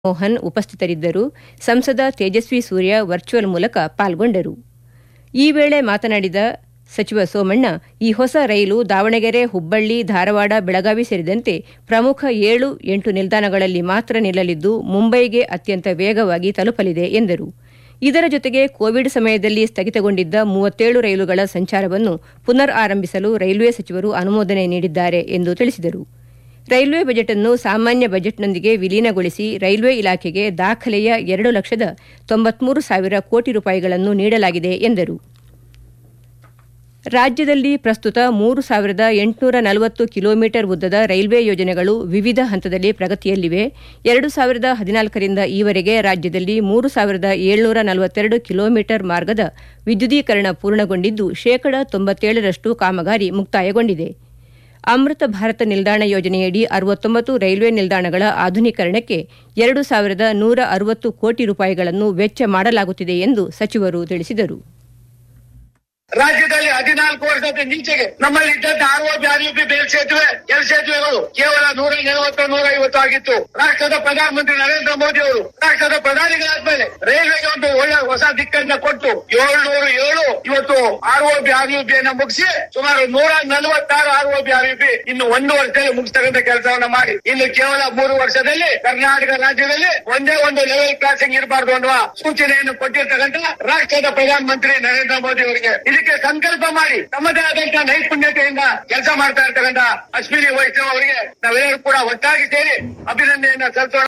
ಮೋಹನ್ ಉಪಸ್ಥಿತರಿದ್ದರು ಸಂಸದ ತೇಜಸ್ವಿ ಸೂರ್ಯ ವರ್ಚುವಲ್ ಮೂಲಕ ಪಾಲ್ಗೊಂಡರು ಈ ವೇಳೆ ಮಾತನಾಡಿದ ಸಚಿವ ಸೋಮಣ್ಣ ಈ ಹೊಸ ರೈಲು ದಾವಣಗೆರೆ ಹುಬ್ಬಳ್ಳಿ ಧಾರವಾಡ ಬೆಳಗಾವಿ ಸೇರಿದಂತೆ ಪ್ರಮುಖ ಏಳು ಎಂಟು ನಿಲ್ದಾಣಗಳಲ್ಲಿ ಮಾತ್ರ ನಿಲ್ಲಲಿದ್ದು ಮುಂಬೈಗೆ ಅತ್ಯಂತ ವೇಗವಾಗಿ ತಲುಪಲಿದೆ ಎಂದರು ಇದರ ಜೊತೆಗೆ ಕೋವಿಡ್ ಸಮಯದಲ್ಲಿ ಸ್ಥಗಿತಗೊಂಡಿದ್ದ ಮೂವತ್ತೇಳು ರೈಲುಗಳ ಸಂಚಾರವನ್ನು ಪುನರ್ ಆರಂಭಿಸಲು ರೈಲ್ವೆ ಸಚಿವರು ಅನುಮೋದನೆ ನೀಡಿದ್ದಾರೆ ಎಂದು ತಿಳಿಸಿದರು ರೈಲ್ವೆ ಬಜೆಟ್ ಅನ್ನು ಸಾಮಾನ್ಯ ಬಜೆಟ್ನೊಂದಿಗೆ ವಿಲೀನಗೊಳಿಸಿ ರೈಲ್ವೆ ಇಲಾಖೆಗೆ ದಾಖಲೆಯ ಎರಡು ಲಕ್ಷದ ತೊಂಬತ್ಮೂರು ಸಾವಿರ ಕೋಟಿ ರೂಪಾಯಿಗಳನ್ನು ನೀಡಲಾಗಿದೆ ಎಂದರು ರಾಜ್ಯದಲ್ಲಿ ಪ್ರಸ್ತುತ ಮೂರು ಸಾವಿರದ ಎಂಟುನೂರ ನಲವತ್ತು ಕಿಲೋಮೀಟರ್ ಉದ್ದದ ರೈಲ್ವೆ ಯೋಜನೆಗಳು ವಿವಿಧ ಹಂತದಲ್ಲಿ ಪ್ರಗತಿಯಲ್ಲಿವೆ ಎರಡು ಸಾವಿರದ ಹದಿನಾಲ್ಕರಿಂದ ಈವರೆಗೆ ರಾಜ್ಯದಲ್ಲಿ ಮೂರು ಸಾವಿರದ ಏಳ್ನೂರ ನಲವತ್ತೆರಡು ಕಿಲೋಮೀಟರ್ ಮಾರ್ಗದ ವಿದ್ಯುದೀಕರಣ ಪೂರ್ಣಗೊಂಡಿದ್ದು ಶೇಕಡ ತೊಂಬತ್ತೇಳರಷ್ಟು ಕಾಮಗಾರಿ ಮುಕ್ತಾಯಗೊಂಡಿದೆ ಅಮೃತ ಭಾರತ ನಿಲ್ದಾಣ ಯೋಜನೆಯಡಿ ಅರವತ್ತೊಂಬತ್ತು ರೈಲ್ವೆ ನಿಲ್ದಾಣಗಳ ಆಧುನೀಕರಣಕ್ಕೆ ಎರಡು ಸಾವಿರದ ನೂರ ಅರವತ್ತು ಕೋಟಿ ರೂಪಾಯಿಗಳನ್ನು ವೆಚ್ಚ ಮಾಡಲಾಗುತ್ತಿದೆ ಎಂದು ಸಚಿವರು ತಿಳಿಸಿದರು ರಾಜ್ಯದಲ್ಲಿ ಹದಿನಾಲ್ಕು ವರ್ಷದ ನೀಚೆಗೆ ನಮ್ಮಲ್ಲಿ ಇದ್ದಂತ ಆರ್ ಒ ಆರ್ಯುಪಿ ಬೇಲ್ ಸೇತುವೆ ಎಲ್ ಸೇತುವೆಗಳು ಕೇವಲ ನೂರ ನಲವತ್ತು ನೂರ ಐವತ್ತು ಆಗಿತ್ತು ರಾಷ್ಟ್ರದ ಪ್ರಧಾನಮಂತ್ರಿ ನರೇಂದ್ರ ಮೋದಿ ಅವರು ರಾಷ್ಟ್ರದ ಪ್ರಧಾನಿಗಳಾದ್ಮೇಲೆ ರೈಲ್ವೆಗೆ ಒಂದು ಒಳ್ಳೆ ಹೊಸ ದಿಕ್ಕನ್ನ ಕೊಟ್ಟು ಏಳ್ನೂರು ಏಳು ಇವತ್ತು R O B R U B ಅನ್ನ ಮುಗಿಸಿ ಸುಮಾರು ನೂರ ನಲವತ್ತಾರು R O B R U B ಇನ್ನು ಒಂದು ವರ್ಷದಲ್ಲಿ ಮುಗಿಸ್ತಕ್ಕಂಥ ಕೆಲಸವನ್ನ ಮಾಡಿ ಇನ್ನು ಕೇವಲ ಮೂರು ವರ್ಷದಲ್ಲಿ ಕರ್ನಾಟಕ ರಾಜ್ಯದಲ್ಲಿ ಒಂದೇ ಒಂದು ಲೆವೆಲ್ ಕ್ರಾಸಿಂಗ್ ಇರಬಾರ್ದು ಅನ್ನುವ ಸೂಚನೆಯನ್ನು ಕೊಟ್ಟಿರ್ತಕ್ಕಂಥ ರಾಷ್ಟ್ರದ ಪ್ರಧಾನಮಂತ್ರಿ ನರೇಂದ್ರ ಮೋದಿ ಅವರಿಗೆ ಇದಕ್ಕೆ ಸಂಕಲ್ಪ ಮಾಡಿ ತಮ್ಮದೇ ಆದಂತಹ ನೈಪುಣ್ಯತೆಯಿಂದ ಕೆಲಸ ಮಾಡ್ತಾ ಇರ್ತಕ್ಕಂಥ ಅಶ್ವಿನಿ ವೈಷ್ಣವ್ ಅವರಿಗೆ ನಾವೆಲ್ಲರೂ ಕೂಡ ಒಟ್ಟಾಗಿ ಸೇರಿ ಅಭಿನಂದನೆಯನ್ನ ಸಲ್ಲಿಸೋಣ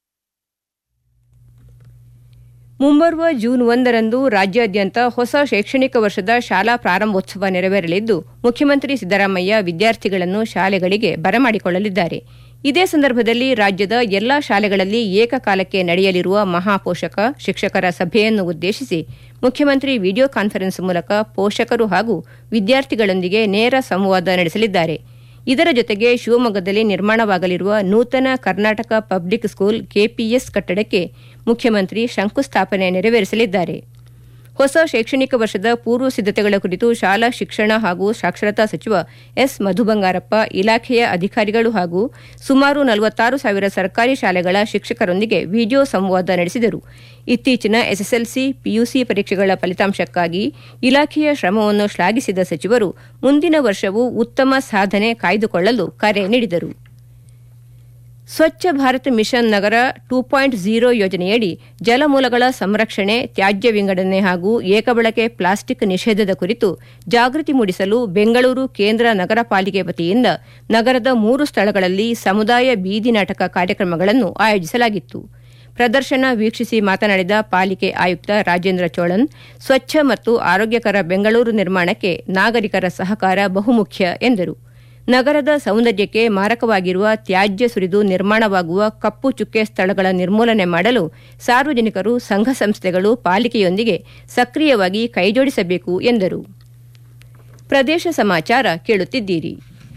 ಮುಂಬರುವ ಜೂನ್ ಒಂದರಂದು ರಾಜ್ಯಾದ್ಯಂತ ಹೊಸ ಶೈಕ್ಷಣಿಕ ವರ್ಷದ ಶಾಲಾ ಪ್ರಾರಂಭೋತ್ಸವ ನೆರವೇರಲಿದ್ದು ಮುಖ್ಯಮಂತ್ರಿ ಸಿದ್ದರಾಮಯ್ಯ ವಿದ್ಯಾರ್ಥಿಗಳನ್ನು ಶಾಲೆಗಳಿಗೆ ಬರಮಾಡಿಕೊಳ್ಳಲಿದ್ದಾರೆ ಇದೇ ಸಂದರ್ಭದಲ್ಲಿ ರಾಜ್ಯದ ಎಲ್ಲಾ ಶಾಲೆಗಳಲ್ಲಿ ಏಕಕಾಲಕ್ಕೆ ನಡೆಯಲಿರುವ ಮಹಾಪೋಷಕ ಶಿಕ್ಷಕರ ಸಭೆಯನ್ನು ಉದ್ದೇಶಿಸಿ ಮುಖ್ಯಮಂತ್ರಿ ವಿಡಿಯೋ ಕಾನ್ಫರೆನ್ಸ್ ಮೂಲಕ ಪೋಷಕರು ಹಾಗೂ ವಿದ್ಯಾರ್ಥಿಗಳೊಂದಿಗೆ ನೇರ ಸಂವಾದ ನಡೆಸಲಿದ್ದಾರೆ ಇದರ ಜೊತೆಗೆ ಶಿವಮೊಗ್ಗದಲ್ಲಿ ನಿರ್ಮಾಣವಾಗಲಿರುವ ನೂತನ ಕರ್ನಾಟಕ ಪಬ್ಲಿಕ್ ಸ್ಕೂಲ್ ಕೆಪಿಎಸ್ ಕಟ್ಟಡಕ್ಕೆ ಮುಖ್ಯಮಂತ್ರಿ ಶಂಕುಸ್ಥಾಪನೆ ನೆರವೇರಿಸಲಿದ್ದಾರೆ ಹೊಸ ಶೈಕ್ಷಣಿಕ ವರ್ಷದ ಪೂರ್ವ ಸಿದ್ದತೆಗಳ ಕುರಿತು ಶಾಲಾ ಶಿಕ್ಷಣ ಹಾಗೂ ಸಾಕ್ಷರತಾ ಸಚಿವ ಎಸ್ ಮಧುಬಂಗಾರಪ್ಪ ಇಲಾಖೆಯ ಅಧಿಕಾರಿಗಳು ಹಾಗೂ ಸುಮಾರು ನಲವತ್ತಾರು ಸಾವಿರ ಸರ್ಕಾರಿ ಶಾಲೆಗಳ ಶಿಕ್ಷಕರೊಂದಿಗೆ ವಿಡಿಯೋ ಸಂವಾದ ನಡೆಸಿದರು ಇತ್ತೀಚಿನ ಎಸ್ಎಸ್ಎಲ್ಸಿ ಪಿಯುಸಿ ಪರೀಕ್ಷೆಗಳ ಫಲಿತಾಂಶಕ್ಕಾಗಿ ಇಲಾಖೆಯ ಶ್ರಮವನ್ನು ಶ್ಲಾಘಿಸಿದ ಸಚಿವರು ಮುಂದಿನ ವರ್ಷವೂ ಉತ್ತಮ ಸಾಧನೆ ಕಾಯ್ದುಕೊಳ್ಳಲು ಕರೆ ನೀಡಿದರು ಸ್ವಚ್ಛ ಭಾರತ್ ಮಿಷನ್ ನಗರ ಟೂ ಪಾಯಿಂಟ್ ಝೀರೋ ಯೋಜನೆಯಡಿ ಜಲಮೂಲಗಳ ಸಂರಕ್ಷಣೆ ತ್ಯಾಜ್ಯ ವಿಂಗಡಣೆ ಹಾಗೂ ಏಕಬಳಕೆ ಪ್ಲಾಸ್ಟಿಕ್ ನಿಷೇಧದ ಕುರಿತು ಜಾಗೃತಿ ಮೂಡಿಸಲು ಬೆಂಗಳೂರು ಕೇಂದ್ರ ನಗರ ಪಾಲಿಕೆ ವತಿಯಿಂದ ನಗರದ ಮೂರು ಸ್ಥಳಗಳಲ್ಲಿ ಸಮುದಾಯ ಬೀದಿ ನಾಟಕ ಕಾರ್ಯಕ್ರಮಗಳನ್ನು ಆಯೋಜಿಸಲಾಗಿತ್ತು ಪ್ರದರ್ಶನ ವೀಕ್ಷಿಸಿ ಮಾತನಾಡಿದ ಪಾಲಿಕೆ ಆಯುಕ್ತ ರಾಜೇಂದ್ರ ಚೋಳನ್ ಸ್ವಚ್ಛ ಮತ್ತು ಆರೋಗ್ಯಕರ ಬೆಂಗಳೂರು ನಿರ್ಮಾಣಕ್ಕೆ ನಾಗರಿಕರ ಸಹಕಾರ ಬಹುಮುಖ್ಯ ಎಂದರು ನಗರದ ಸೌಂದರ್ಯಕ್ಕೆ ಮಾರಕವಾಗಿರುವ ತ್ಯಾಜ್ಯ ಸುರಿದು ನಿರ್ಮಾಣವಾಗುವ ಕಪ್ಪು ಚುಕ್ಕೆ ಸ್ಥಳಗಳ ನಿರ್ಮೂಲನೆ ಮಾಡಲು ಸಾರ್ವಜನಿಕರು ಸಂಘ ಸಂಸ್ಥೆಗಳು ಪಾಲಿಕೆಯೊಂದಿಗೆ ಸಕ್ರಿಯವಾಗಿ ಕೈಜೋಡಿಸಬೇಕು ಎಂದರು ಪ್ರದೇಶ ಸಮಾಚಾರ ಕೇಳುತ್ತಿದ್ದೀರಿ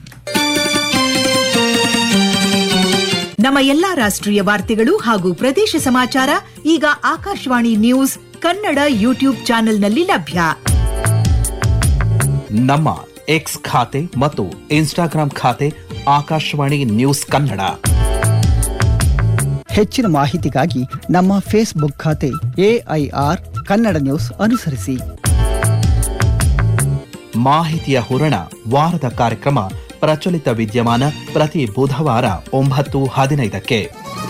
ನಮ್ಮ ಎಲ್ಲಾ ರಾಷ್ಟ್ರೀಯ ವಾರ್ತೆಗಳು ಹಾಗೂ ಪ್ರದೇಶ ಸಮಾಚಾರ ಈಗ ಆಕಾಶವಾಣಿ ನ್ಯೂಸ್ ಕನ್ನಡ ಯೂಟ್ಯೂಬ್ ಚಾನೆಲ್ನಲ್ಲಿ ಲಭ್ಯ ನಮ್ಮ ಎಕ್ಸ್ ಖಾತೆ ಮತ್ತು ಇನ್ಸ್ಟಾಗ್ರಾಂ ಖಾತೆ ಆಕಾಶವಾಣಿ ನ್ಯೂಸ್ ಕನ್ನಡ ಹೆಚ್ಚಿನ ಮಾಹಿತಿಗಾಗಿ ನಮ್ಮ ಫೇಸ್ಬುಕ್ ಖಾತೆ ಎಐಆರ್ ಕನ್ನಡ ನ್ಯೂಸ್ ಅನುಸರಿಸಿ ಮಾಹಿತಿಯ ಹೂರಣ ವಾರದ ಕಾರ್ಯಕ್ರಮ ಪ್ರಚಲಿತ ವಿದ್ಯಮಾನ ಪ್ರತಿ ಬುಧವಾರ ಒಂಬತ್ತು ಹದಿನೈದಕ್ಕೆ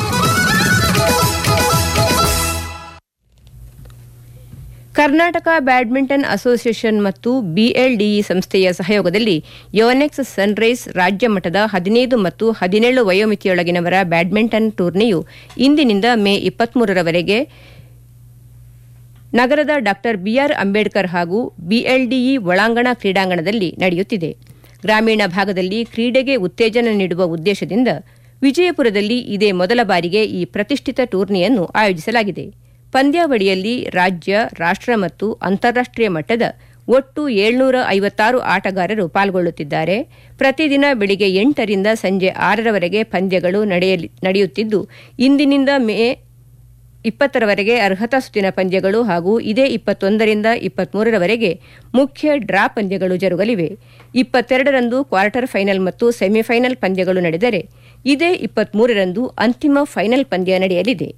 ಕರ್ನಾಟಕ ಬ್ಯಾಡ್ಮಿಂಟನ್ ಅಸೋಸಿಯೇಷನ್ ಮತ್ತು ಬಿಎಲ್ಡಿಇ ಸಂಸ್ಥೆಯ ಸಹಯೋಗದಲ್ಲಿ ಯೋನೆಕ್ಸ್ ಸನ್ರೈಸ್ ರಾಜ್ಯ ಮಟ್ಟದ ಹದಿನೈದು ಮತ್ತು ಹದಿನೇಳು ವಯೋಮಿತಿಯೊಳಗಿನವರ ಬ್ಯಾಡ್ಮಿಂಟನ್ ಟೂರ್ನಿಯು ಇಂದಿನಿಂದ ಮೇ ಇಪ್ಪತ್ಮೂರರವರೆಗೆ ನಗರದ ಡಾ ಬಿಆರ್ ಅಂಬೇಡ್ಕರ್ ಹಾಗೂ ಬಿಎಲ್ಡಿಇ ಒಳಾಂಗಣ ಕ್ರೀಡಾಂಗಣದಲ್ಲಿ ನಡೆಯುತ್ತಿದೆ ಗ್ರಾಮೀಣ ಭಾಗದಲ್ಲಿ ಕ್ರೀಡೆಗೆ ಉತ್ತೇಜನ ನೀಡುವ ಉದ್ದೇಶದಿಂದ ವಿಜಯಪುರದಲ್ಲಿ ಇದೇ ಮೊದಲ ಬಾರಿಗೆ ಈ ಪ್ರತಿಷ್ಠಿತ ಟೂರ್ನಿಯನ್ನು ಆಯೋಜಿಸಲಾಗಿದೆ ಪಂದ್ಯಾವಳಿಯಲ್ಲಿ ರಾಜ್ಯ ರಾಷ್ಟ್ರ ಮತ್ತು ಅಂತಾರಾಷ್ಟೀಯ ಮಟ್ಟದ ಒಟ್ಟು ಏಳ್ನೂರ ಐವತ್ತಾರು ಆಟಗಾರರು ಪಾಲ್ಗೊಳ್ಳುತ್ತಿದ್ದಾರೆ ಪ್ರತಿದಿನ ಬೆಳಿಗ್ಗೆ ಎಂಟರಿಂದ ಸಂಜೆ ಆರರವರೆಗೆ ಪಂದ್ಯಗಳು ನಡೆಯುತ್ತಿದ್ದು ಇಂದಿನಿಂದ ಮೇ ಇಪ್ಪತ್ತರವರೆಗೆ ಅರ್ಹತಾ ಸುತ್ತಿನ ಪಂದ್ಯಗಳು ಹಾಗೂ ಇದೇ ಇಪ್ಪತ್ತೊಂದರಿಂದ ಇಪ್ಪತ್ಮೂರರವರೆಗೆ ಮುಖ್ಯ ಡ್ರಾ ಪಂದ್ಯಗಳು ಜರುಗಲಿವೆ ಇಪ್ಪತ್ತೆರಡರಂದು ಕ್ವಾರ್ಟರ್ ಫೈನಲ್ ಮತ್ತು ಸೆಮಿಫೈನಲ್ ಪಂದ್ಯಗಳು ನಡೆದರೆ ಇದೇ ಇಪ್ಪತ್ಮೂರರಂದು ಅಂತಿಮ ಫೈನಲ್ ಪಂದ್ಯ ನಡೆಯಲಿದೆ